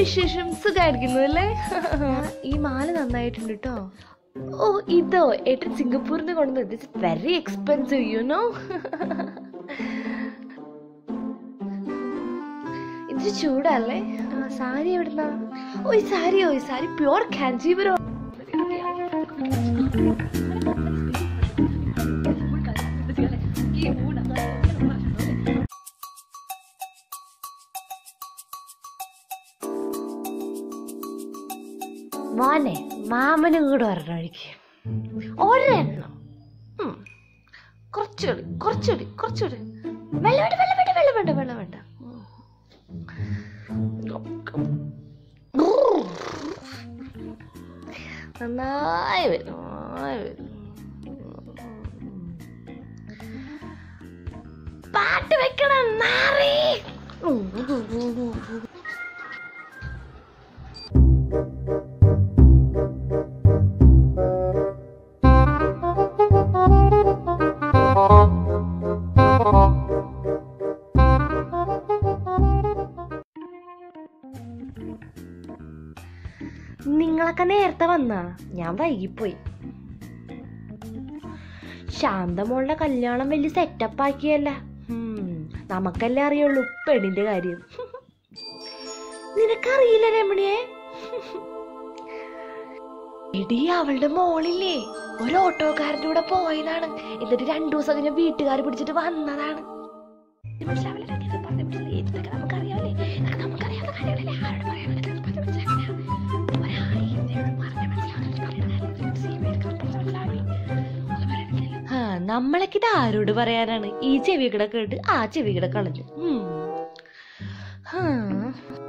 വിശേഷം സുഖമായിരിക്കുന്നു അല്ലേ ഈ മാല നന്നായിട്ടുണ്ട് കേട്ടോ ഓ ഇതോ ഏട്ടൻ സിംഗപ്പൂരിൽ നിന്ന് കൊണ്ടുവന്നത് it's very expensive you know ഇത് ചൂടല്ലേ ആ, സാരി എവിടുന്നാ ഓ ഈ സാരി ഓ ഈ സാരി പ്യുവർ കാഞ്ചീപുരം മോനെ മാമനും കൂടെ ഒരെണ്ണം ഒഴിക്ക് ഒരെണ്ണം ഉം. കുറച്ചുകൂടി കുറച്ചുകൂടി കുറച്ചുകൂടി വെള്ളം വേണ്ട വെള്ളം വേണ്ട വെള്ളം വേണ്ട വെള്ളം വേണ്ട ഉം. നന്നായി വരും നന്നായി വരും പാട്ട് വെക്കണം നാറി നിങ്ങളൊക്കെ നേരത്തെ വന്നാ ഞാൻ വൈകിപ്പോയി ശാന്തമോളുടെ കല്യാണം വലിയ സെറ്റപ്പ് ആക്കിയല്ല ഉം, നമുക്കല്ലേ അറിയുള്ളൂ പെണ്ണിന്റെ കാര്യം നിനക്കറിയില്ല രമണിയെ എടി അവളുടെ മോളില്ലേ ഒരു ഓട്ടോക്കാരൻ്റെ കൂടെ പോയതാണ് എന്നിട്ട് രണ്ടു ദിവസം കഴിഞ്ഞ വീട്ടുകാർ പിടിച്ചിട്ട് വന്നതാണ് ഇത് മനസ്സിലാവില്ല, ഇതൊക്കെ പറഞ്ഞ് മനസ്സിലായി. ഇതൊക്കെ നമുക്കറിയാമല്ലേ? ഇതൊക്കെ നമുക്കറിയാവുന്ന കാര്യങ്ങളല്ലേ? ആരോട് പറയാനാ? ഇതൊക്കെ പറഞ്ഞ് മനസ്സിലാക്കില്ല. ഒരാളെ ഇതൊക്കെ പറഞ്ഞ് മനസ്സിലാവുന്ന ആ നമ്മളൊക്കെ ഇത് ആരോട് പറയാനാണ് ഈ ചെവി കൂടെ കേട്ട് ആ ചെവി കൂടെ കളഞ്ഞു ഉം. ഹാ